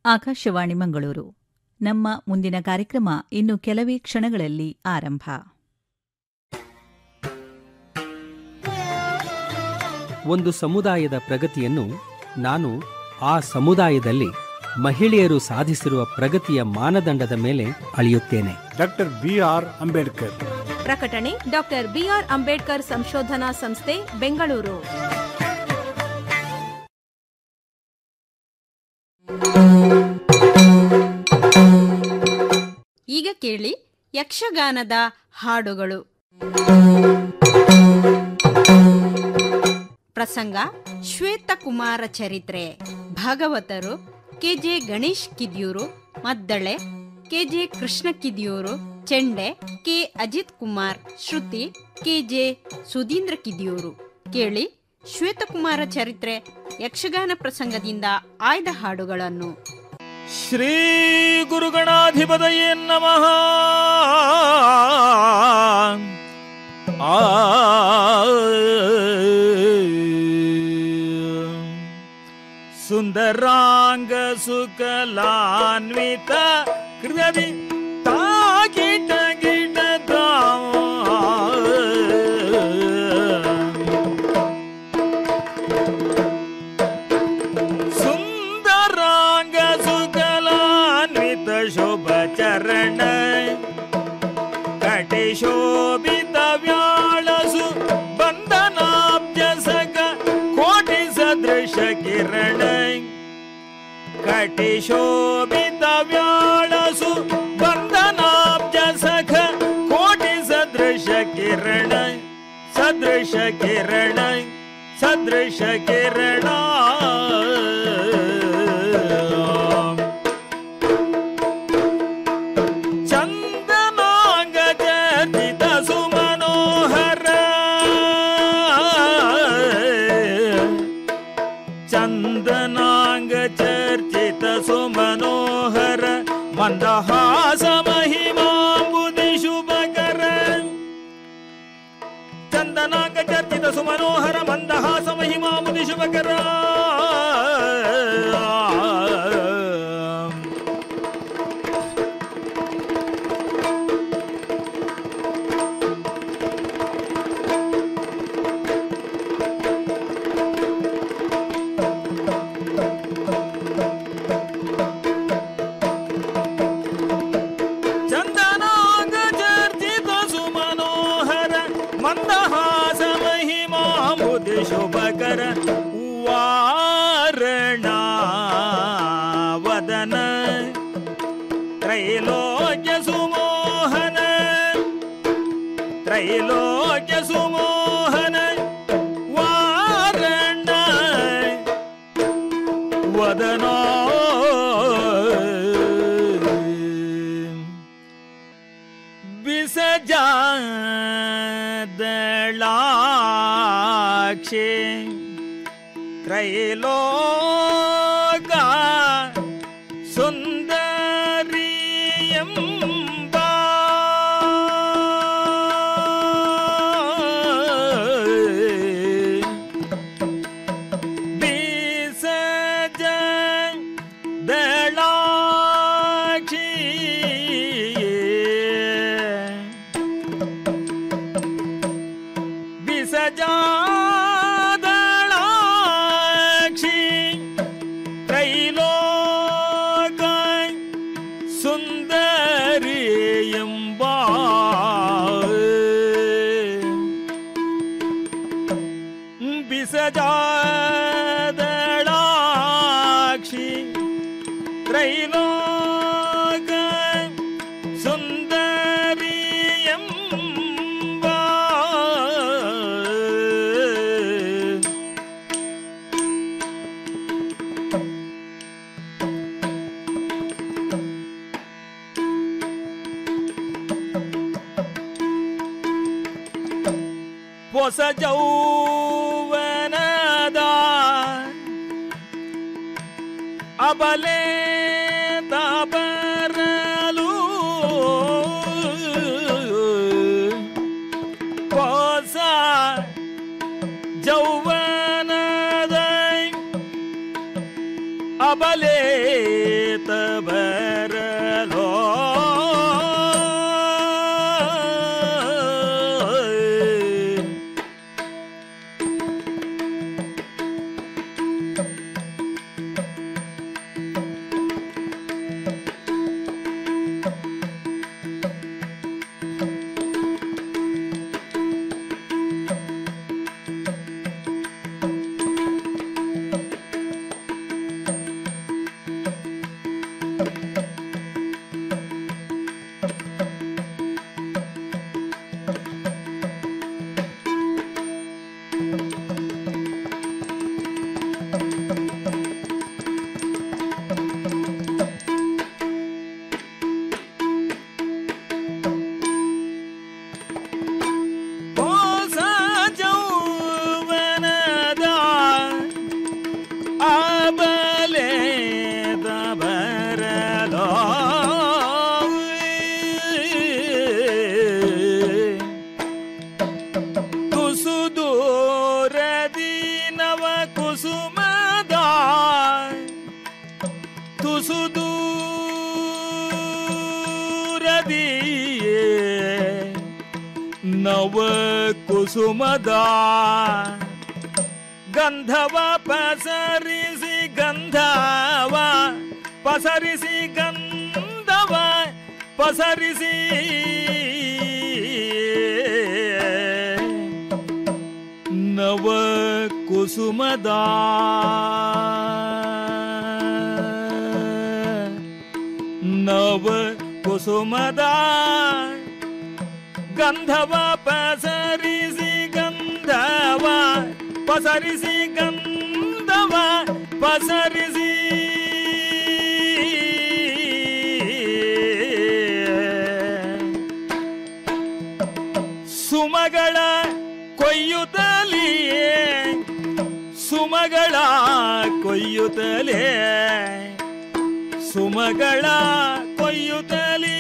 ಆಕಾಶವಾಣಿ ಮಂಗಳೂರು ನಮ್ಮ ಮುಂದಿನ ಕಾರ್ಯಕ್ರಮ ಇನ್ನು ಕೆಲವೇ ಕ್ಷಣಗಳಲ್ಲಿ ಆರಂಭ ಒಂದು ಸಮುದಾಯದ ಪ್ರಗತಿಯನ್ನು ನಾನು ಆ ಸಮುದಾಯದಲ್ಲಿ ಮಹಿಳೆಯರು ಸಾಧಿಸಿರುವ ಪ್ರಗತಿಯ ಮಾನದಂಡದ ಮೇಲೆ ಅಳೆಯುತ್ತೇನೆ ಡಾಕ್ಟರ್ ಬಿ ಆರ್ ಅಂಬೇಡ್ಕರ್ ಪ್ರಕಟಣೆ ಡಾಕ್ಟರ್ ಬಿಆರ್ ಅಂಬೇಡ್ಕರ್ ಸಂಶೋಧನಾ ಸಂಸ್ಥೆ ಬೆಂಗಳೂರು ಈಗ ಕೇಳಿ ಯಕ್ಷಗಾನದ ಹಾಡುಗಳು ಪ್ರಸಂಗ ಶ್ವೇತಕುಮಾರ ಚರಿತ್ರೆ ಭಾಗವತರು ಕೆಜೆ ಗಣೇಶ್ ಕಿದ್ಯೂರು ಮದ್ದಳೆ ಕೆಜೆ ಕೃಷ್ಣ ಕಿದಿಯೂರು ಚೆಂಡೆ ಕೆ ಅಜಿತ್ ಕುಮಾರ್ ಶ್ರುತಿ ಕೆಜೆ ಸುಧೀಂದ್ರ ಕಿದಿಯೂರು ಕೇಳಿ ಶ್ವೇತಕುಮಾರ ಚರಿತ್ರೆ ಯಕ್ಷಗಾನ ಪ್ರಸಂಗದಿಂದ ಆಯ್ದ ಹಾಡುಗಳನ್ನು ಶ್ರೀ ಗುರುಗಣಾಧಿಪತಯೇ ನಮಃ ಆ ಸುಂದರಾಂಗ ಸುಕಲಾನ್ವಿತ ಕೃತಿ ತಾಗಿಟ ಗಿಟ ಸುಂದರಾಂಗ ಸುಕಲಾನ್ವಿತ ಶೋಭ ಚರಣ ಕಟಿ ಶೋಭಿತ ವ್ಯಾಳಸು ಬಂಧನಾಬ್ಜ ಸಕ ಕೋಟಿ ಸದೃಶ ಕಿರಣ ಕಟಿ ಶೋಭಿತ ವ್ಯಾಳಸು ಬಂಧನಾಬ್ಜ ಸಖ ಕೋಟಿ ಸದೃಶ ಕಿರಣ ಸದೃಶ ಕಿರಣ ಸದೃಶ ಕಿರಣ ಚಂದನಾಂಗ ಚರ್ಚಿತ ಸುಮನೋಹರ ಚಂದನಾಂಗ ಚರ್ಚಿತ ಸುಮನೋಹರ ಮಂದಹಾಸ ಮಹಿಮಾಂಬುದಿ ಶುಭಕರ ಚಂದನಾಂಗ ಚರ್ಚಿತ ಸುಮನೋಹರ ಮಂದಹಾಸ ಮಹಿಮಾಂಬುದಿ ಶುಭಕರ ಚಂದನಾಂಗ ಚರ್ಚಿತ ಸುಮನೋಹರ ಮಂದಹಾಸ ಮಹಿಮಾಂಬುದಿ ಶುಭಕರ ವಾರಣ ವದನ ತ್ರೈಲೋಕ್ಯ ಸುಮೋಹನ ತ್ರೈಲೋಕ್ಯ ಸುಮೋಹನ ವಾರಣ ವದನೋ ಬಿಸಜಾದಳಾಕ್ಷೆ ತ್ರೈಲೋಕ ಸುಂದರಿಯಂಬ ಬಿಸಜ ದಳಾಕ್ಷಿ ಬಿಸಜಾದಳಾಕ್ಷಿ ತ್ರೈಲೋಕ ಸುಂದರಿ ಎಂಬ ಬಿಸಜಾದಳಾಕ್ಷಿ ತ್ರೈಲೋಕ ಸುಂದರಿ ಎಂಬ ಹೊಸ ಜೌವನದ ಅಬಲೆ ಬರಲು ಹೊಸ ಜೌವನದ ಅಬಲೇತ ಬರಲೋ ಹೊಸ ಜೌವನದ ಅಬಲೇದ ಬರಲೋ ತುಸು ದೂರದಿ ನವ ಕುಸುಮದ ತುಸು ದೂರದಿಯೇ ನವ ಕುಸುಮದ ಗಂಧವ ಪಸರಿಸಿ ಗಂಧವ ಪಸರಿಸಿ ಗಂಧವ ಪಸರಿಸಿ ನವ ಕುಸುಮದ ನವ ಕುಸುಮದ ಗಂಧವ ಪಸರಿಸಿ ಗಂಧವ ಪಸರಿಸಿ ಗಂಧವ ಪಸರಿಸಿ ಸುಮಗಳ ಕೊಯ್ಯುತ್ತಲಿಯೇ ಸುಮಗಳ ಕೊಯ್ಯುತ್ತಲೇ ಸುಮಗಳ ಕೊಯ್ಯುತ್ತಲೀ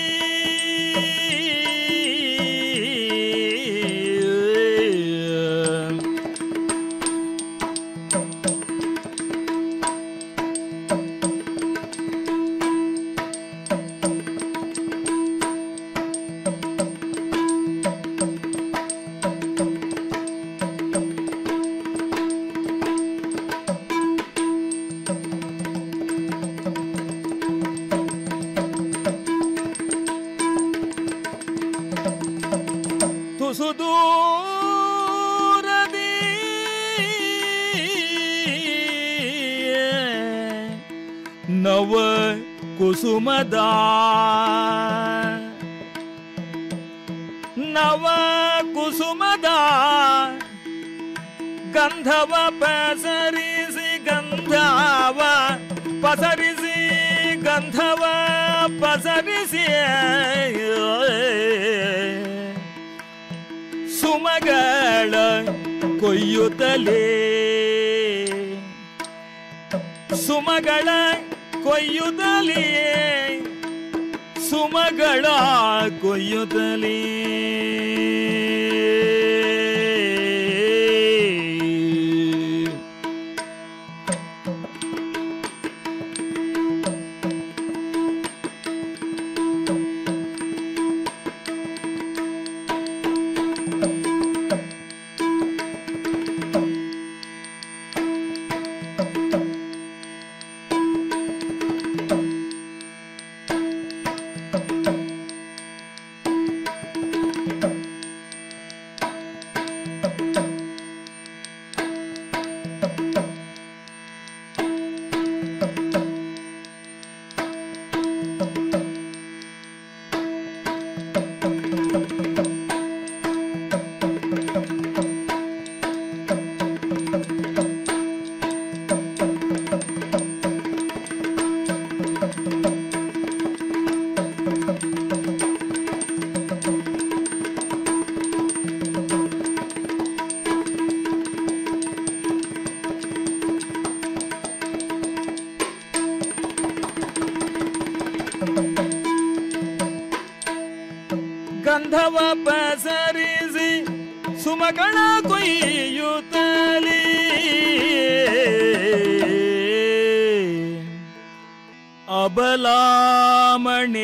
ತುಸು ದೂರದಿ ನವ ಕುಸುಮದ ನವ ಕುಸುಮದ ಗಂಧವ ಪಸರಿಸಿ ಗಂಧವ ಪಸರಿಸಿ ಗಂಧವ ಪಸರಿಸಿ ಸುಮಗಳ ಕೊಯ್ಯುತ್ತಲೇ ಸುಮಗಳ ಕೊಯ್ಯುತ್ತಲೇ ಸುಮಗಳ ಕೊಯ್ಯುತ್ತಲೇ ಗಂಧವ ಪಸರಿಸಿ ಸುಮಗಳ ಕೊಯ್ಯುತ್ತಲೇ ಅಬಲಾಮಣೆ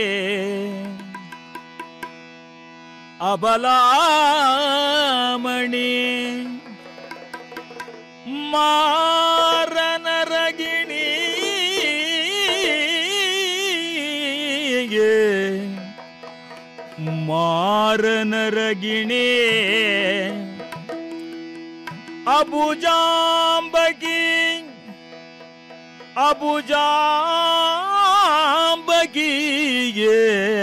ಅಬಲಾಮಣಿ ಮಾರನರಗಿಣಿ ಮಾರನರಗಿಣಿ ಅಬುಜಾಂಬಗಿ ಅಬುಜಾಂಬಗಿಯೇ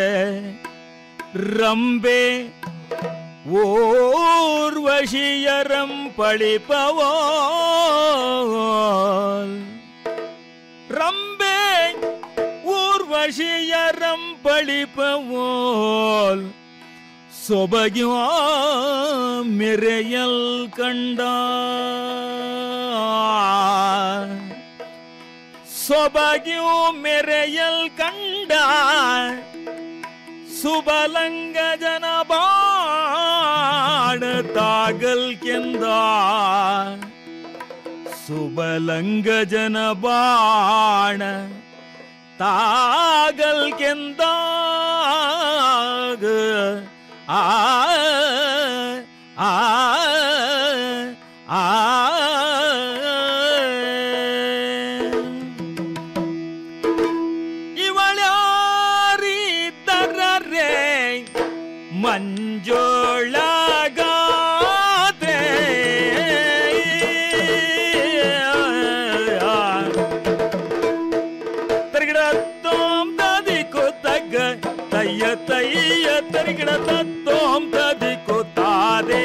ರಂಬೆ ಓರ್ವಶಿಯರಂ ಪಳಿಪವೋ ರಂಬೆ ಊರ್ವಶಿಯರಂ ಪಳಿಪವೋಲ್ ಸೊಬಗ್ಯೋ ಮೆರೆಯಲ್ ಕಂಡ ಸೊಬಗ್ಯೋ ಮೆರೆಯಲ್ ಕಂಡ ಸುಬಲಂಗ ಜನ ಬಾಣ ತಾಗಲ್ ಕೆಂದ ಸುಬಲಂಗ ಜನ ಬಾಣ ತಾಗಲ್ ಕೆಂದಾಗ ಆ ಆ ಆ ಇವಳ್ಯಾರಿದ್ದರರೆ ಮಂಜೋಳಗಾದೆ ತರಿಗಿಡ ತೋಂ ತದಿ ಕೂತಗ್ಗ ತಯ್ಯ ತಯ್ಯ ತರಿಗಿಡ ತತ್ತೋಂ ತದಿ ಕೂತಾದೆ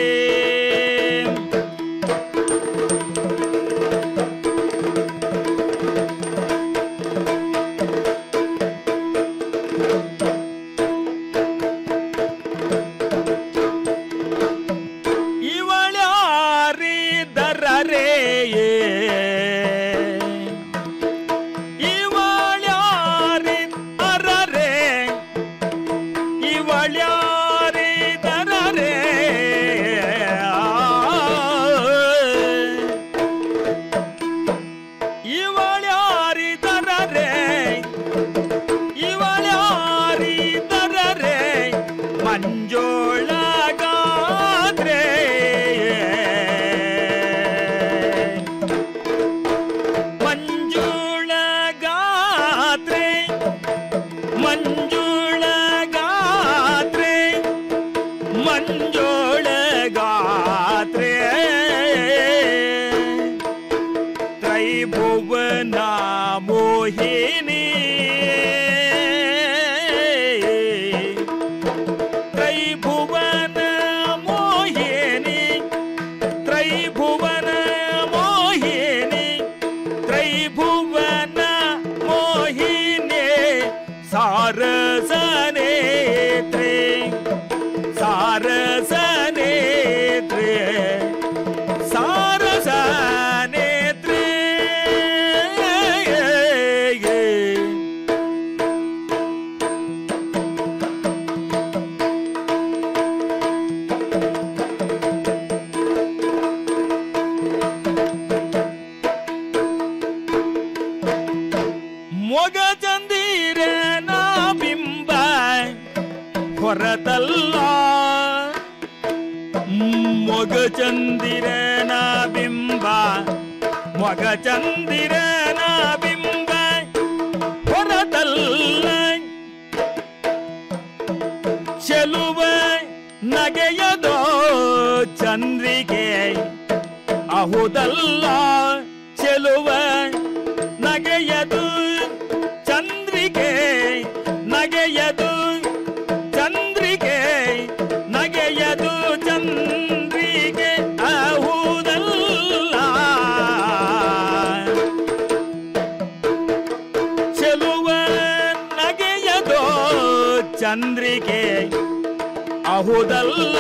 ಇವಳ್ಯಾರಿದ್ದರರೆ ಇವಳ್ಯಾರಿ ಅರರೆ ಇವಳ್ಯಾರಿ ದರರೆ ಇವಳ್ಯಾರಿ ದರರೆ ಇವಳ್ಯಾರಿ ದರರೆ ಮಂಜೋಳಗಾದ್ರೆ ಮಂಜುಳಗಾತ್ರೆ ಮಂಜುಳಗಾತ್ರೆ ಮಂಜುಳಗಾತ್ರೆ ತ್ರೈಭುವನ ಮೋಹಿನಿ ತ್ರೈಭುವನ ಮೋಹಿನಿ ತ್ರೈಭುವನ ಮೋಹಿನಿ ತ್ರೈಭುವನ ಮೋಹಿನಿ ಸಾರಸನೇತ್ರೆ ಸಾರಸನೇತ್ರೆ ಸಾರಸನೇತ್ರೆ ಮೊಗ ಚಂದಿರನ ಬಿಂಬ ಹೊರತಲ್ಲ ಮೊಗ ಚಂದಿರನ ಬಿಂಬ ಮೊಗ ಚಂದಿರನ ಬಿಂಬ ಹೊರತಲ್ಲ ಚೆಲುವ ನಗೆಯದೋ ಚಂದ್ರಿಕೆ ಅಹುದಲ್ಲ ಚೆಲುವ ನಗೆಯದು ಚಂದ್ರಿಕೆ ನಗೆಯದು ಚಂದ್ರಿಕೆ ನಗೆಯದು ಚಂದ್ರಿಕೆ ಅಹುದಲ್ಲ ಚೆಲುವ ನಗೆಯದೋ ಚಂದ್ರಿಕೆ ಅಹುದಲ್ಲ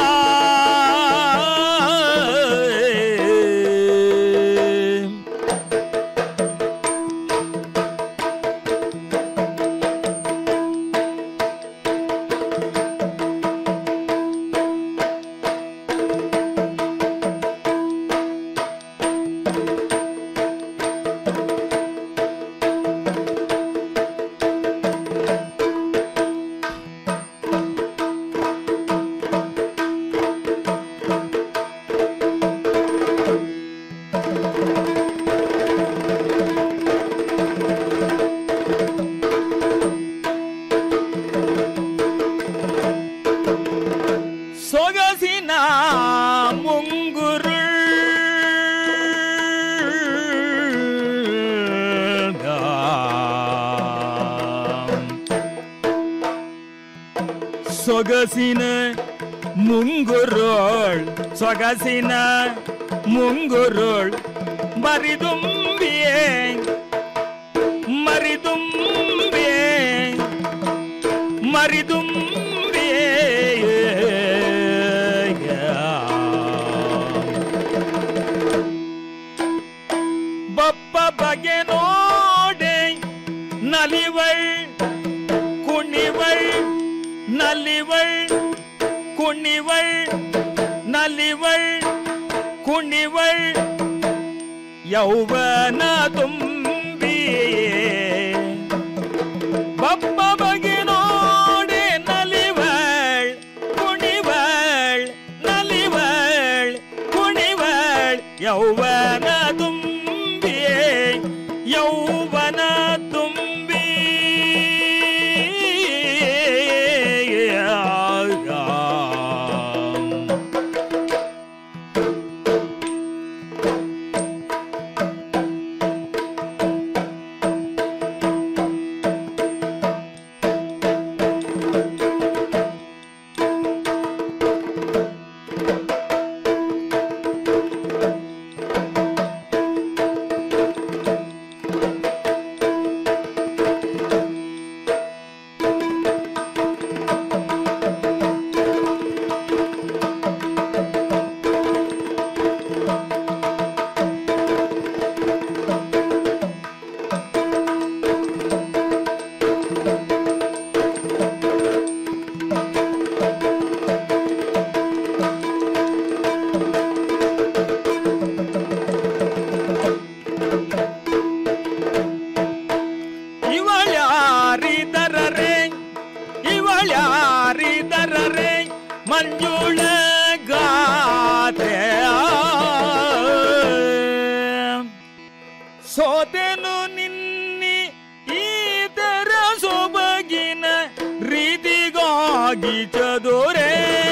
ಸೊಗಸಿನ ಮುಂಗುರೋಳ್ ಸೊಗಸಿನ ಮುಂಗುರೋಳ್ ಮರಿದುಂಬಿಯೇ ಮರಿದುಂಬಿಯೇ ಮರಿದುಂಬಿಯೇ ಬಪ್ಪ ಬಗೆ ನೋಡೆ ನಲಿವಳ್ ಕುಣಿವಳ್ ನಲಿವಳ್ ಕುಣಿವಳ್ ನಲಿವಳ್ ಕುಣಿವಳ್ ಯೌವನ ತುಂಬಿಯೇ ಬಪ್ಪ ಬಗೆ ನೋಡೆ ನಲಿವಳ್ ಕುಣಿವಳ್ ನಲಿವಳ್ ಕುಣಿವಳ್ ಯೌವನ ತುಂಬಿಯೇ ಯೌವನ ತುಂಬಿ ಇವಳ್ಯಾರಿದರರೆ ಇವಳ್ಯಾರಿದರರೆ ಮಂಜುಳ ಗಾತೆ ಸೋತೆನು ನಿನ್ನಿ ಈತರ ಸೊಬಗಿನ ರೀತಿಗಾಗಿ ಚದುರೇ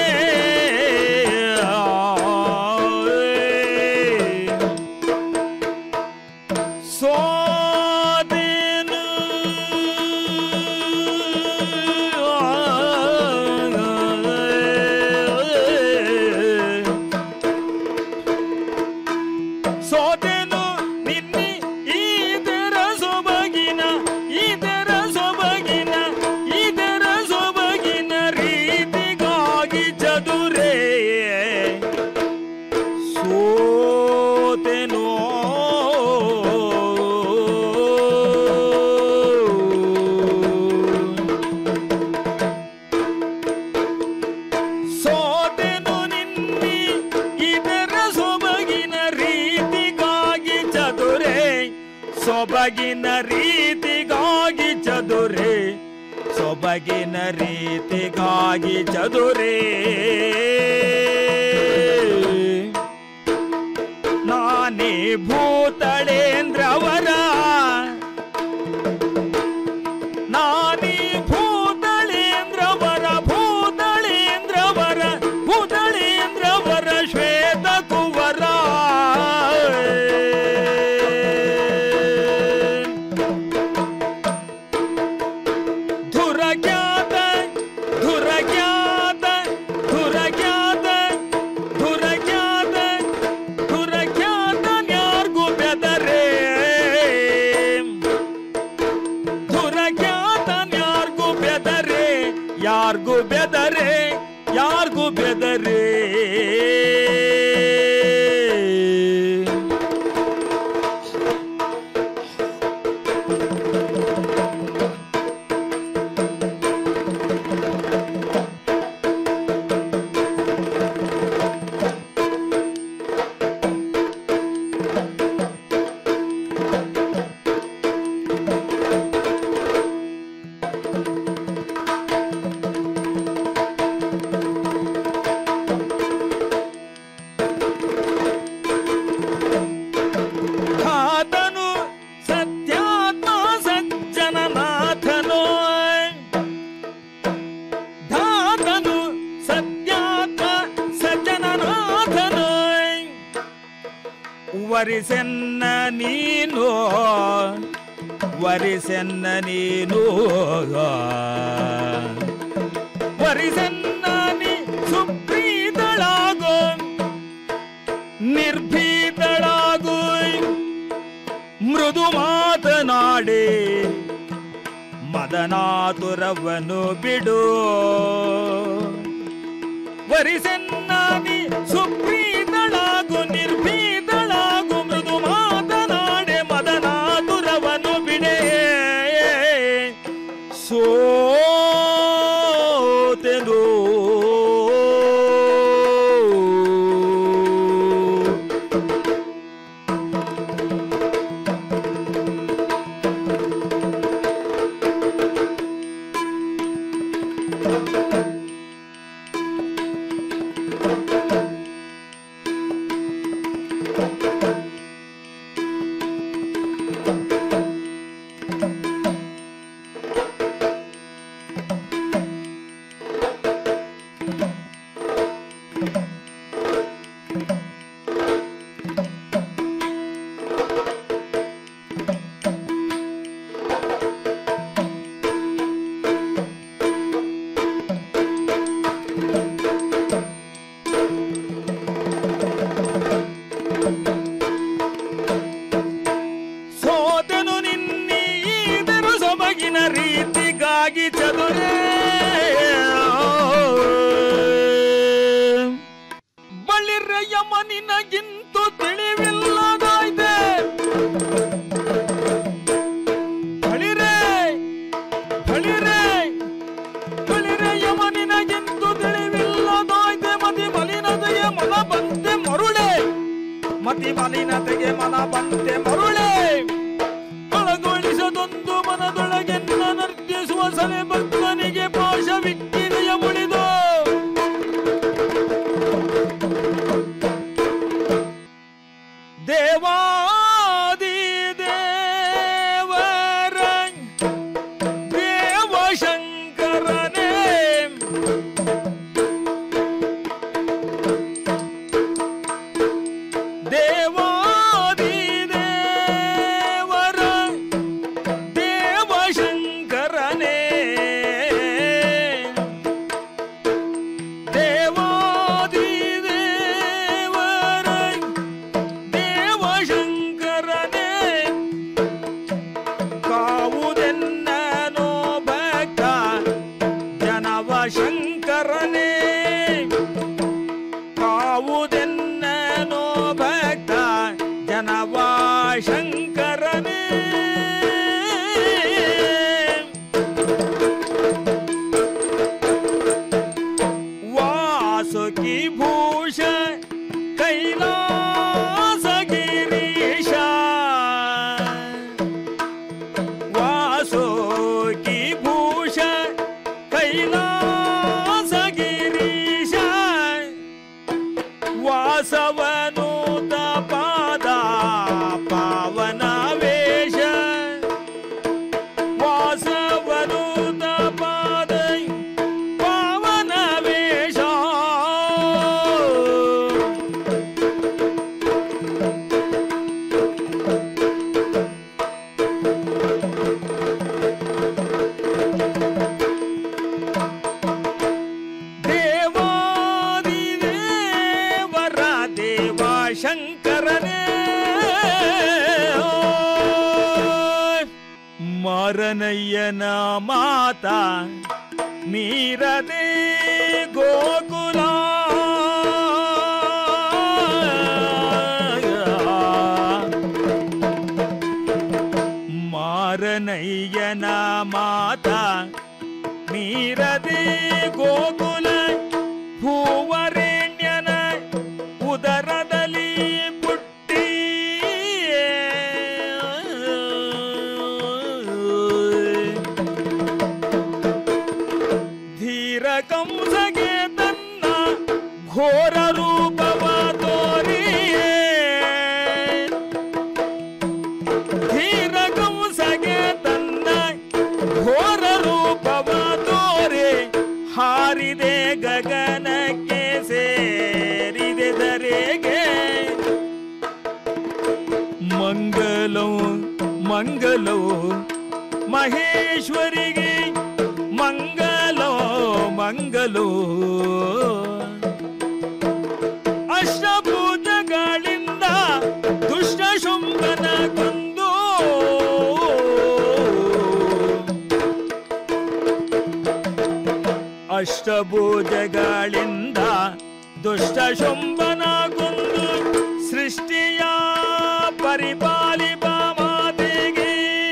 ಸೋದೆನು ಸೋದೆನು ನಿನ್ನಿ ಇದರ ಸೊಬಗಿನ ಇದರ ಸೊಬಗಿನ ಇದರ ಸೊಬಗಿನ ರೀತಿಗಾಗಿ ಚದುರೇ ಸೋತೆನೋ ಸೋತೆನು ನಿನ್ನಿ ಇದರ ಸೊಬಗಿನ ರೀತಿಗಾಗಿ ಚದುರೆ ಸೊಬಗಿನ ರೀತಿಗಾಗಿ ಚದುರೆ ಸೊಬಗಿನ ರೀತಿಗಾಗಿ ಚದುರೆ ನಾನೇ ಭೂತಳೇಂದ್ರವರ ನಾನೇ ಭೂತಳೇಂದ್ರವರ ಭೂತಳೇಂದ್ರವರ ಭೂತಳೇಂದ್ರವರ ಶ್ವೇತ ಕುವರ ಧುರಜ್ಞಾತ ಧುರಜ್ಞಾತ ಧುರಜ್ಞಾತ ಧುರಜ್ಞಾತ ಧುರಜ್ಞಾತ ಯಾರ್ಗೂ ಬೆದರೆ ಧುರಜ್ಞಾತ ಯಾರ್ಗೂ ಬೆದರೆ ಯಾರ್ಗೂ ಬೆದರೆ ಯಾರ್ಗೂ ಬೆದರೆ ಆತನು ಸತ್ಯಾತ್ಮ ಸಜ್ಜನನಾಥನು ಧಾತನು ಸತ್ಯಾತ್ಮ ಸಜ್ಜನನಾಥನು ವರಿಸೆನ್ನ ನೀನು ವರಿಸೆನ್ನ ನೀನು ವರಿಸನ್ನಾನಿ ಸುಪ್ರೀತಳಾಗೋ ನಿರ್ಭೀತಳಾಗು ಮೃದು ಮಾತನಾಡೆ ಮದನಾತುರವನ್ನು ಬಿಡು ವರಿಸನ್ನಾನಿ ಸುಪ್ರೀತಳಾಗು ನಿರ್ಭೀತಳಾಗು ಮೃದು ಮಾತನಾಡೆ ಮದನಾತುರವನ್ನು ಬಿಡೆ ಸೋತೆನು ಸೋತನು ನಿನ್ನೀದರು ಸೊಬಗಿನ ರೀತಿಗಾಗಿ ಚದುರೇ ಬಳಿರೆಯ ಮನಿನಗಿಂತು ತಿಳಿವಿಲ್ಲದಾಯ್ತೆ ಬಳಿರೆ ಬಳಿರೆ ಬಳಿರೆಯ ಮನಿನಗಿಂತು ತಿಳಿವಿಲ್ಲದಾಯ್ತೆ ಮತಿ ಮಲಿನತೆಯ ಮನ ಬಂತೆ ಮರುಳೆ ಮತಿ ಮಲಿನತೆಗೆ ಮನ ಬಂತೆ ಮರುಳೆ ಒಳಗೊಳಿಸದೊಂದು ಮನದೊಳಗೆನ್ನ ನರ್ತಿಸುವ ಸಲೆ ಭಕ್ತನಿಗೆ ಪಾಶವಿಕ್ಕಿದೆಯ ಮುಳಿದು ದೇವಾದಿ ದೇವರ ದೇವಶಂಕರನೇ ದೇವಾದಿ ದೇವರ ದೇವಶಂಕರನೇ ದೇವಾದಿ ದೇವರ ದೇವಶಂಕರನೇ ಕಾವುದೆನ್ನನೋ ಭಕ್ತ ಜನವ ಶಂಕರನೇ ಕಾವುದೆನ್ನನೋ ಭಕ್ತ ಜನವ ಶಂಕರನೇ ವಾಸುಕಿ ಭೂಷ ಕೈಲಾಸ ಗಿರೀಶ ವಾಸುಕಿ ಭೂಷ ಕೈಲಾಸ ಗಿರೀಶ ವಾಸವನು ಪಾದ ಪಾವನ ವೇಷ ವಾಸವನು ಪಾದ ಪಾವನ ವೇಷ ದೇವಾದಿ ದೇವರ ದೇವ ಶಂಕರನೇ ಮಾರನಯ್ಯನ ಮಾತ ಮೀರದೆ ಗೋಕುಲ ಮಾರನಯ್ಯನ ಮಾತ ಮೀರದೆ ಗೋಕುಲ ಭೂವರೆಣ್ಯನ ಉದರದಲ್ಲಿ ಪುಟ್ಟಿ ಧೀರ ಕಂಸಗೆ ತನ್ನ ಘೋರ ರೂಪವ ತೋರಿಯೇ ಧೀರ ಕಂಸಗೆ ತನ್ನ ಘೋರ ರೂಪವ ತೋರೆ ಹಾರಿದೆ ಗಗನಕ್ಕೆ ಸೇರಿದೆ ಧರೆಗೆ ಮಂಗಲವು ಮಂಗಲವು ಮಹೇಶ್ವರಿಗೆ ಮಂಗಲೋ ಮಂಗ ಮಂಗಲೋ ಅಷ್ಟಭೂತಗಳಿಂದ ದುಷ್ಟ ಶುಂಭನ ಕೊಂದು ಅಷ್ಟಭೂತಗಳಿಂದ ದುಷ್ಟ ಶುಂಭನ ಕೊಂದು ಸೃಷ್ಟಿಯ ಪರಿಪಾಲಿಪ ಮಾತಿಗೆ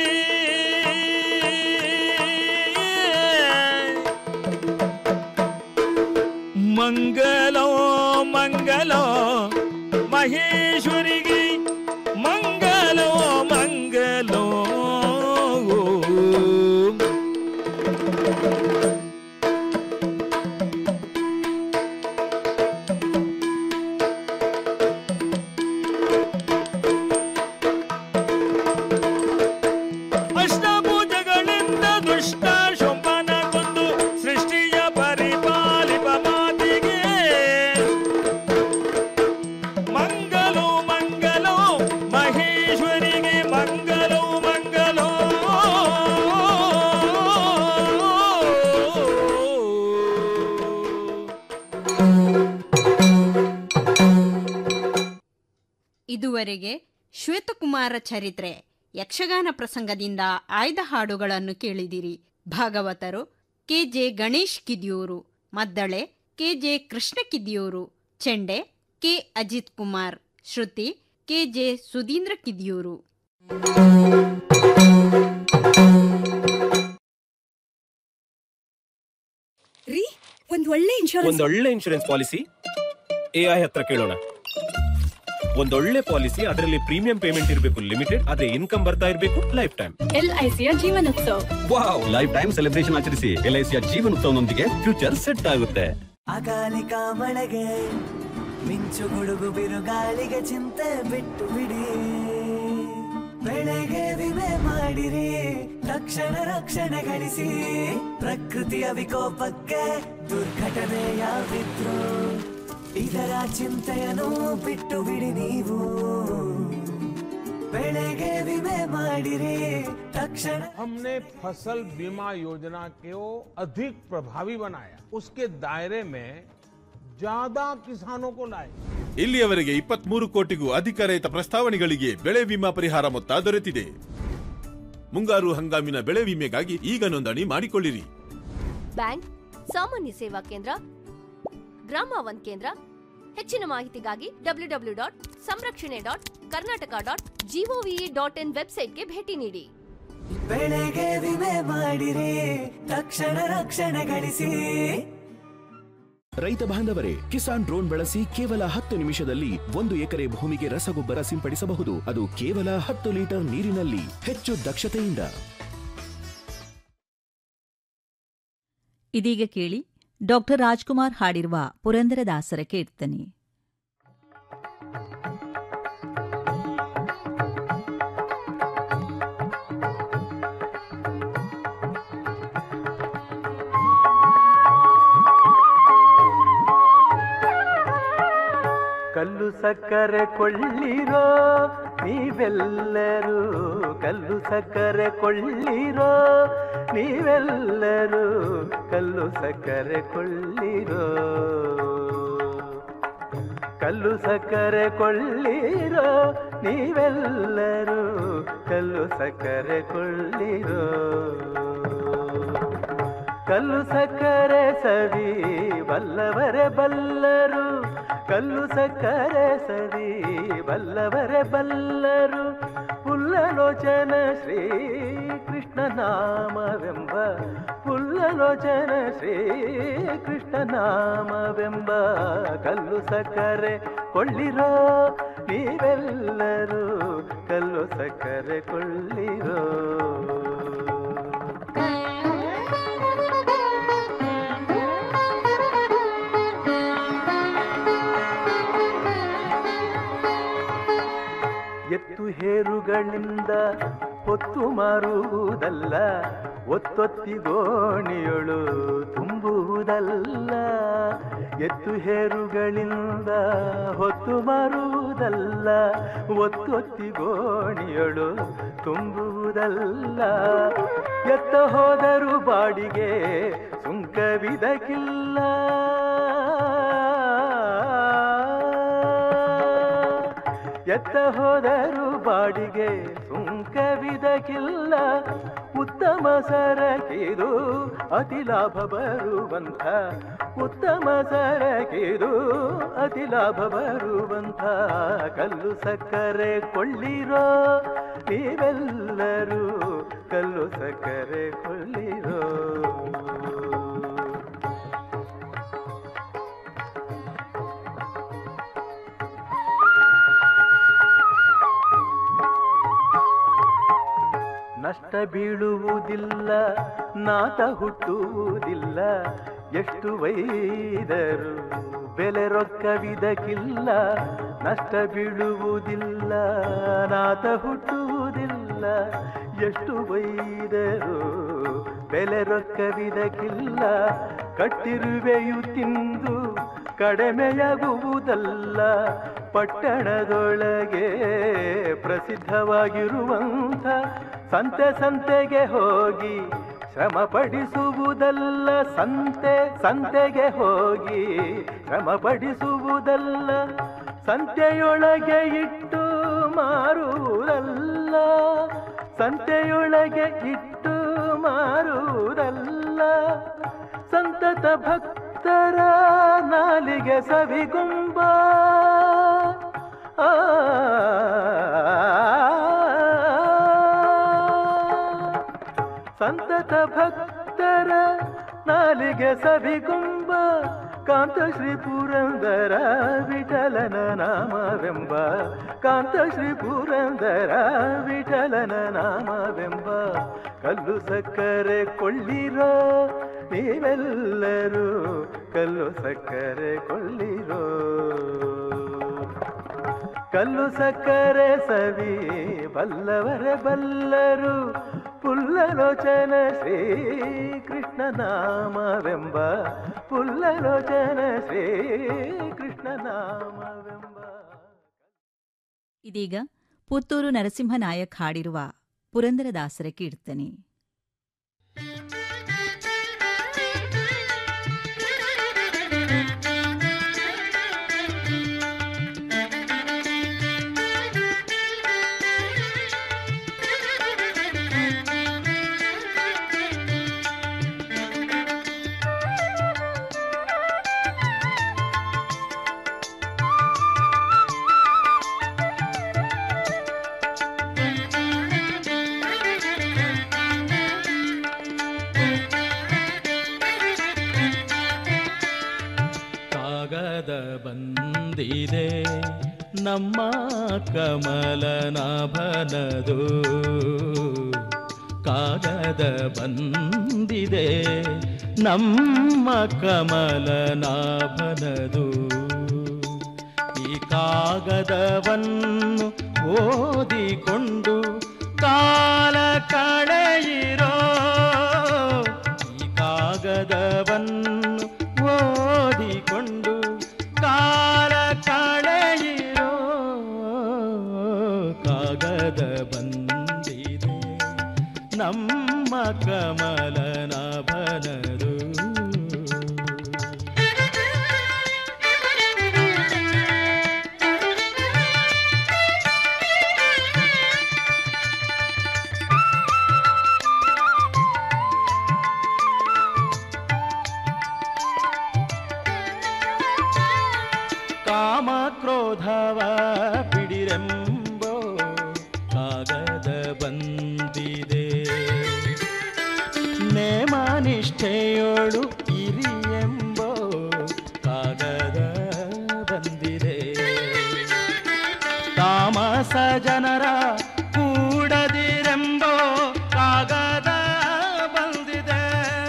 ಮಂಗಲೋ ಮಂಗಲೋ ಮಹೇಶ್ವರಿಗೆ ಮಂಗಲೋ ಮಂಗಲೋ ಅಷ್ಟಭುಜಗಳಿಂದ ದುಷ್ಟ ಶೋಭನ ಕೊಂದು ಸೃಷ್ಟಿಯ ಪರಿಪಾಲಿಪ ಮಾತಿಗೆ ಮಂಗಲೋ ಮಂಗಲೋ ಮಹೇಶ್ವರಿಗೆ ಮಂಗಲೋ ಮಂಗಲೋ ಇದುವರೆಗೆ ಶ್ವೇತಕುಮಾರ ಚರಿತ್ರೆ ಯಕ್ಷಗಾನ ಪ್ರಸಂಗದಿಂದ ಆಯ್ದ ಹಾಡುಗಳನ್ನು ಕೇಳಿದಿರಿ ಭಾಗವತರು ಕೆಜೆ ಗಣೇಶ್ ಕಿದಿಯೂರು ಮದ್ದಳೆ ಕೆಜೆ ಕೃಷ್ಣ ಕಿದಿಯೂರು ಚೆಂಡೆ ಕೆ ಅಜಿತ್ ಕುಮಾರ್ ಶ್ರುತಿ ಕೆಜೆ ಸುಧೀಂದ್ರ ಕಿದಿಯೂರು ರೀ ಒಂದ್ ಒಳ್ಳೆ ಇನ್ಶೂರೆನ್ಸ್ ಒಂದೊಳ್ಳೆ ಇನ್ಶೂರೆನ್ಸ್ ಪಾಲಿಸಿ ಎ ಐ ಹತ್ರ ಕೇಳೋಣ ಒಂದೊಳ್ಳೆ ಪಾಲಿಸಿ ಅದರಲ್ಲಿ ಪ್ರೀಮಿಯಂ ಪೇಮೆಂಟ್ ಇರಬೇಕು ಲಿಮಿಟೆಡ್ ಅದೇ ಇನ್ಕಮ್ ಬರ್ತಾ ಇರಬೇಕು ಲೈಫ್ ಟೈಮ್ ಎಲ್ ಐ ಸಿಯ ಜೀವನೋತ್ಸವ ವಾವ್ ಲೈಫ್ ಟೈಮ್ ಸೆಲೆಬ್ರೇಷನ್ ಆಚರಿಸಿ ಎಲ್ ಐ ಸಿಯ ಜೀವನೋತ್ಸವನೊಂದಿಗೆ ಫ್ಯೂಚರ್ ಸೆಟ್ ಆಗುತ್ತೆ ಅಕಾಲಿಕ ಮಳೆಗೆ ಮಿಂಚು ಗುಡುಗು ಬಿರುಗಾಳಿಗೆ ಚಿಂತೆ ಬಿಟ್ಟು ಬಿಡಿ ಬೆಳೆಗೆ ವಿಮೆ ಮಾಡಿರಿ ತಕ್ಷಣ ರಕ್ಷಣೆ ಗಳಿಸಿ ಪ್ರಕೃತಿಯ ವಿಕೋಪಕ್ಕೆ ದುರ್ಘಟನೆಯಾಗಿದ್ರು ಇದರ ಚಿಂತೆಯನ್ನು ಬಿಟ್ಟು ಬಿಡಿ ನೀವು ಬೆಳೆಗೆ ವಿಮೆ ಮಾಡಿರಿ ತಕ್ಷಣ हमने फसल बीमा योजना को अधिक प्रभावी बनाया उसके दायरे में ज्यादा किसानों को लाए ಇಲ್ಲಿಯವರೆಗೆ ಇಪ್ಪತ್ಮೂರು ಕೋಟಿಗೂ ಅಧಿಕ ರೈತ ಪ್ರಸ್ತಾವನೆಗಳಿಗೆ ಬೆಳೆ ವಿಮಾ ಪರಿಹಾರ ಮೊತ್ತ ದೊರೆತಿದೆ ಮುಂಗಾರು ಹಂಗಾಮಿನ ಬೆಳೆ ವಿಮೆಗಾಗಿ ಈಗ ನೋಂದಣಿ ಮಾಡಿಕೊಳ್ಳಿರಿ ಬ್ಯಾಂಕ್ ಸಾಮಾನ್ಯ ಸೇವಾ ಕೇಂದ್ರ ಗ್ರಾಮ ಒಂದ್ ಕೇಂದ್ರ ಹೆಚ್ಚಿನ ಮಾಹಿತಿಗಾಗಿ ಡಬ್ಲ್ಯೂ ಡಬ್ಲ್ಯೂ ಡಾಟ್ ಸಂರಕ್ಷಣೆ dot Karnataka dot G O V dot in ವೆಬ್ಸೈಟ್ಗೆ ಭೇಟಿ ನೀಡಿ ಬೆಳೆಗೆ ವಿಮೆ ಮಾಡಿರಿ ತಕ್ಷಣ ರಕ್ಷಣೆ ಗಳಿಸಿ ರೈತ ಬಾಂಧವರೇ ಕಿಸಾನ್ ಡ್ರೋನ್ ಬಳಸಿ ಕೇವಲ ಹತ್ತು ನಿಮಿಷದಲ್ಲಿ ಒಂದು ಎಕರೆ ಭೂಮಿಗೆ ರಸಗೊಬ್ಬರ ಸಿಂಪಡಿಸಬಹುದು ಅದು ಕೇವಲ ಹತ್ತು ಲೀಟರ್ ನೀರಿನಲ್ಲಿ ಹೆಚ್ಚು ದಕ್ಷತೆಯಿಂದ ಇದೀಗ ಕೇಳಿ ಡಾಕ್ಟರ್ ರಾಜ್ಕುಮಾರ್ ಹಾಡಿರುವ ಪುರಂದರದಾಸರ ಕೀರ್ತನೆ ಕಲ್ಲು ಸಕ್ಕರೆ ಕೊಳ್ಳಿರೋ ನೀವೆಲ್ಲರೂ ಕಲ್ಲು ಸಕ್ಕರೆ ಕೊಳ್ಳಿರೋ ನೀವೆಲ್ಲರೂ ಕಲ್ಲು ಸಕ್ಕರೆ ಕೊಳ್ಳಿರೋ ಕಲ್ಲು ಸಕ್ಕರೆ ಕೊಳ್ಳಿರೋ ನೀವೆಲ್ಲರೂ ಕಲ್ಲು ಸಕ್ಕರೆ ಕೊಳ್ಳಿರೋ ಕಲ್ಲು ಸಕ್ಕರೆ ಸವಿ ಬಲ್ಲವರೆ ಬಲ್ಲರು ಕಲ್ಲು ಸಕ್ಕರೆ ಸವಿ ಬಲ್ಲವರೆ ಬಲ್ಲರು ಪುಲ್ಲಲೋಚನ ಶ್ರೀ ಕೃಷ್ಣ ನಾಮವೆಂಬ ಪುಲ್ಲಲೋಚನ ಶ್ರೀ ಕೃಷ್ಣ ನಾಮವೆಂಬ ಕಲ್ಲು ಸಕ್ಕರೆ ಕೊಳ್ಳಿರೋ ನೀವೆಲ್ಲರೂ ಕಲ್ಲು ಸಕ್ಕರೆ ಕೊಳ್ಳಿರೋ ಎತ್ತು ಹೇರುಗಳಿಂದ ಹೊತ್ತು ಮಾರುವುದಲ್ಲ ಒತ್ತೊತ್ತಿಗೋಣಿಯೊಳು ತುಂಬುವುದಲ್ಲ ಎತ್ತು ಹೇರುಗಳಿಂದ ಹೊತ್ತು ಮಾರುವುದಲ್ಲ ಒತ್ತೊತ್ತಿಗೋಣಿಯೊಳು ತುಂಬುವುದಲ್ಲ ಎತ್ತ ಹೋದರು ಬಾಡಿಗೆ ಸುಂಕವಿದಕ್ಕಿಲ್ಲ ಎತ್ತ ಹೋದರು ಬಾಡಿಗೆ ಸುಂಕವಿದಕ್ಕಿಲ್ಲ ಉತ್ತಮ ಸರಕಿದು ಅತಿ ಲಾಭ ಬರುವಂಥ ಉತ್ತಮ ಸರಕಿದು ಅತಿ ಲಾಭ ಬರುವಂಥ ಕಲ್ಲು ಸಕ್ಕರೆ ಕೊಳ್ಳಿರೋ ನೀವೆಲ್ಲರೂ ಕಲ್ಲು ಸಕ್ಕರೆ ಕೊಳ್ಳಿರೋ ನಷ್ಟ ಬೀಳುವುದಿಲ್ಲ ನಾತ ಹುಟ್ಟುವುದಿಲ್ಲ ಎಷ್ಟು ವೈದರು ಬೆಲೆ ರೊಕ್ಕವಿದಕ್ಕಿಲ್ಲ ನಷ್ಟ ಬೀಳುವುದಿಲ್ಲ ನಾತ ಹುಟ್ಟುವುದಿಲ್ಲ ಎಷ್ಟು ವೈದರು ಬೆಲೆ ರೊಕ್ಕವಿದಕ್ಕಿಲ್ಲ ಕಟ್ಟಿರುವೆಯು ತಿಂದು ಕಡಿಮೆಯಾಗುವುದಲ್ಲ ಪಟ್ಟಣದೊಳಗೆ ಪ್ರಸಿದ್ಧವಾಗಿರುವಂಥ ಸಂತೆ ಸಂತೆಗೆ ಹೋಗಿ ಶ್ರಮ ಪಡಿಸುವುದಲ್ಲ ಸಂತೆ ಸಂತೆಗೆ ಹೋಗಿ ಶ್ರಮ ಪಡಿಸುವುದಲ್ಲ ಸಂತೆಯೊಳಗೆ ಇಟ್ಟು ಮಾರುವುದಲ್ಲ ಸಂತೆಯೊಳಗೆ ಇಟ್ಟು ಮಾರುವುದಲ್ಲ ಸಂತತ ಭಕ್ತರ ನಾಲಿಗೆ ಸವಿಗುಂಬ ಆ ಸಂತತ ಭಕ್ತರ ನಾಲಿಗೆ ಸವಿಗುಂಬ ಕಾಂತ ಶ್ರೀ ಪುರಂದರ ವಿಠಲನ ನಾಮವೆಂಬ ಕಾಂತ ಶ್ರೀ ಪುರಂದರ ವಿಠಲನ ನಾಮವೆಂಬ ಕಲ್ಲು ಸಕ್ಕರೆ ಕೊಳ್ಳಿರೋ ನೀವೆಲ್ಲರೂ ಕಲ್ಲು ಸಕ್ಕರೆ ಕೊಳ್ಳಿರೋ ಕಲ್ಲು ಸಕ್ಕರೆ ಸವಿ ಬಲ್ಲವರೇ ಬಲ್ಲರು ಪುಲ್ಲಲೋಚನ ಶ್ರೀ ಕೃಷ್ಣ ನಾಮವೆಂಬ ಪುಲ್ಲಲೋಚನ ಶ್ರೀ ಕೃಷ್ಣ ನಾಮವೆಂಬ ಇದೀಗ ಪುತ್ತೂರು ನರಸಿಂಹನಾಯಕ್ ಹಾಡಿರುವ ಪುರಂದರದಾಸರ ಕೀರ್ತನೆ ಕಾಗದ ಬಂದಿದೆ ನಮ್ಮ ಕಮಲನಾಭನದು ಕಾಗದ ಬಂದಿದೆ ನಮ್ಮ ಕಮಲನಾಭನದು ಈ ಕಾಗದವನ್ನು ಓದಿಕೊಂಡು ಕಾಲ ಕಳೆಯಿರೋ ಈ ಕಾಗದವನ್ನು ಓದಿಕೊಂಡು ಕಾಲ ಕಳೆಯಿರೋ ಕಾಗದ ಬಂದಿದೆ ನಮ್ಮ ಕಮಲನಾಭನದು ಕಾಮ ಕ್ರೋಧವ ಬಿಡಿರೆಂಬೋ ಕಾಗದ ಬಂದಿದೆ ನೇಮ ನಿಷ್ಠೆಯೋಳು ಇರಿ ಎಂಬೋ ಕಾಗದ ಬಂದಿದೆ ತಾಮಸ ಜನರ ಕೂಡದಿರೆಂಬೋ ಕಾಗದ ಬಂದಿದೆ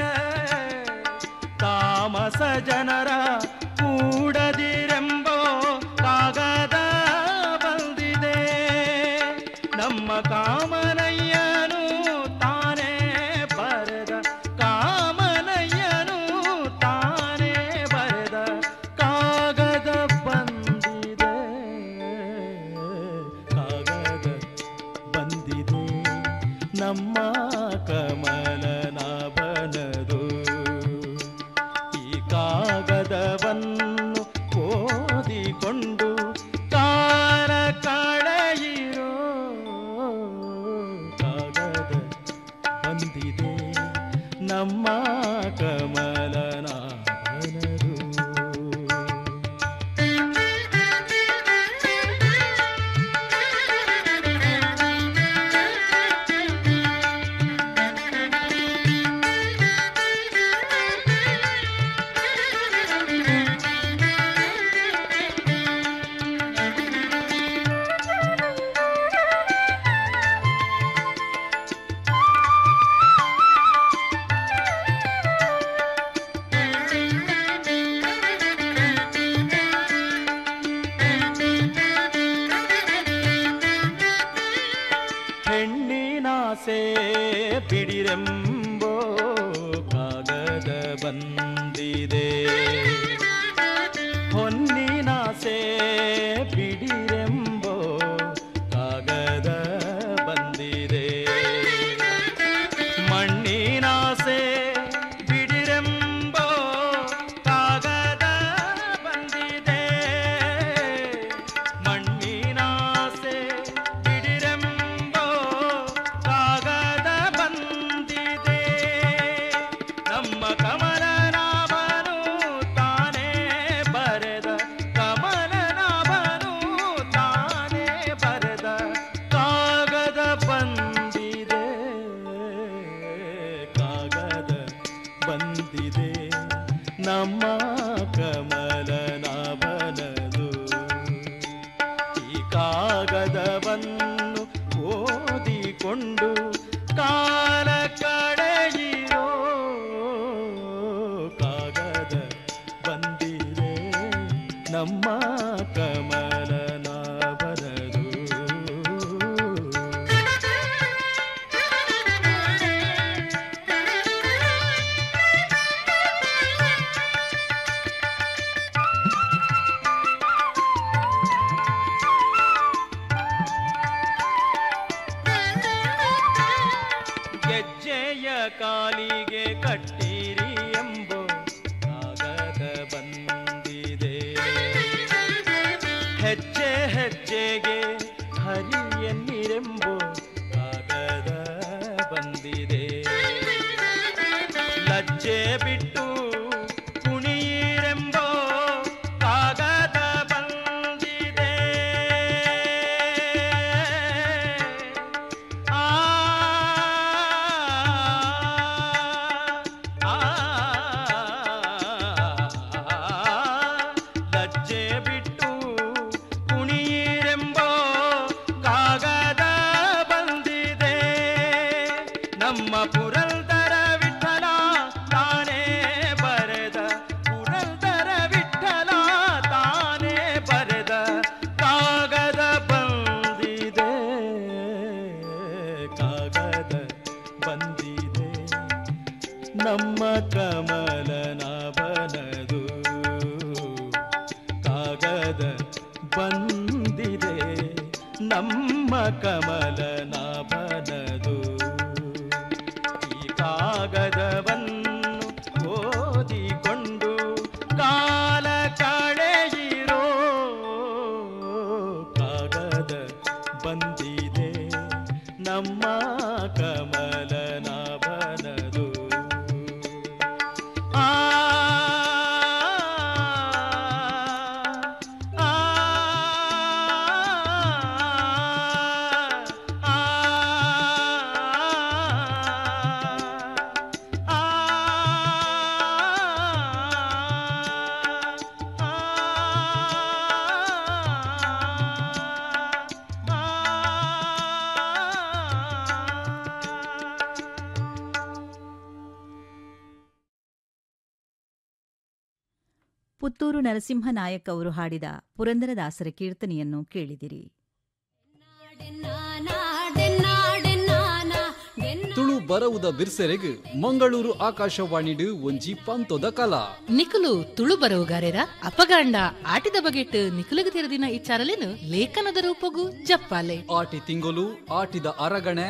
ತಾಮಸ ಜನರ ಕೂಡದಿರೆಂಬೋ ಕಾಗದ ಬಂದಿದೆ ನಮ್ಮ ಕಾಮನಯ್ಯನು ತಾನೇ ಬರೆದ ಕಾಮನಯ್ಯನು ತಾನೇ ಬರೆದ ಕಾಗದ ಬಂದಿದೆ ಕಾಗದ ಬಂದಿದೆ ನಮ್ಮ ಕಮಲನಾಭನದು ಕಾಗದವನ್ನು ಓದಿಕೊಂಡು ಕಾಲ ಕಳೆಯಿರೋ ಕಾಗದ ಬಂದಿದೆ ನಮ್ಮ ಕಮಲನಾಭನದು ಹೆಣ್ಣಿನಾಸೆ ಬಿಡಿರೆಂಬೋ ಕಾಗದ ಬಂದಿದೆ ಹೊನ್ನಿನಾಸೆ ಬಿಡಿರೆಂಬೋ ಕಾಗದ ಬಂದಿದೆ ಮಣ್ಣಿನಾಸೆ ಬಿಡಿರೆಂಬೋ ಕಾಗದ ಬಂದಿದೆ ಮಣ್ಣಿನಾಸೆ ಬಿಡಿರೆಂಬೋ ಕಾಗದ ಬಂದಿದೆ ನಮ್ಮ ಕಮಲನಾಭನು ತಾನೇ ಬರೆದ ಕಮಲನಾಭನು ತಾನೇ ಬರೆದ ಕಾಗದ ಬಂದಿದೆ ಕಾಗದ ಬಂದಿದೆ ನಮ್ಮ ಕಮಲನಾಭನದು ಈ ಕಾಗದವನ್ನು ಓದಿಕೊಂಡು ಕಾಲ ಕಳೆಯಿರೋ ಕಾಗದ ಬಂದಿದೆ ನಮ್ಮ ಕಮಲನಾಭನದು ಗೆಜ್ಜೆಯ ಕಾಲಿಗೆ ಕಟ್ಟಿರಿ ಎಂಬೋ ಕಾಗದ ಬಂದಿದೆ ಹೆಜ್ಜೆ ಹೆಜ್ಜೆಗೆ ಹರಿ ಎನ್ನಿರೆಂಬೋ ಕಾಗದ ಬಂದಿದೆ ಲಜ್ಜೆ ಬಿಟ್ಟು ಕುಣಿಯಿರೆಂಬೋ ಕಾಗದ ಬಂದಿದೆ ಆ ಲಜ್ಜೆ ಬಿಟ್ಟು ಕುಣಿಯಿರೆಂಬೋ ಕಾಗದ ಬಂದಿದೆ ನಮ್ಮ ಪುರಂದರ ವಿಠಲ ತಾನೇ ಬರೆದ ಪುರಂದರ ವಿಠಲ ತಾನೇ ಬರೆದ ಕಾಗದ ಬಂದಿದೆ ಕಾಗದ ಬಂದಿದೆ ನಮ್ಮ ಕಮಲನಾಭನದು ಕಾಗದ ಬಂದಿದೆ ನಮ್ಮ ಕಮಲನಾಭನದು ಈ ಕಾಗದವನ್ನು ಓದಿಕೊಂಡು ಕಾಲ ಕಳೆಯಿರೋ ಕಾಗದ ಬಂದಿದೆ ನಮ್ಮ ಕಮಲನಾಭನದು ಆ ಆ ಪುತ್ತೂರು ನರಸಿಂಹನಾಯಕ್ ಅವರು ಹಾಡಿದ ಪುರಂದರದಾಸರ ಕೀರ್ತನೆಯನ್ನು ಕೇಳಿದಿರಿ ತುಳು ಬರವುದ ಬಿರ್ಸೆರೆಗ್ ಮಂಗಳೂರು ಆಕಾಶವಾಣಿಡು ಒಂಜಿ ಪಂತೊದ ಕಲಾ ನಿಕುಲು ತುಳು ಬರವುಗಾರೆರ ಅಪಗಾಂಡ ಆಟಿದ ಬಗೆಟ್ ನಿಕುಲಗ ತೆರದಿನ ಇಚ್ಚಾರಲೇನು ಲೇಖನದ ರೂಪಗು ಜಪ್ಪಾಲೆ ಆಟಿ ತಿಂಗೊಲು ಆಟಿದ ಅರಗಣೆ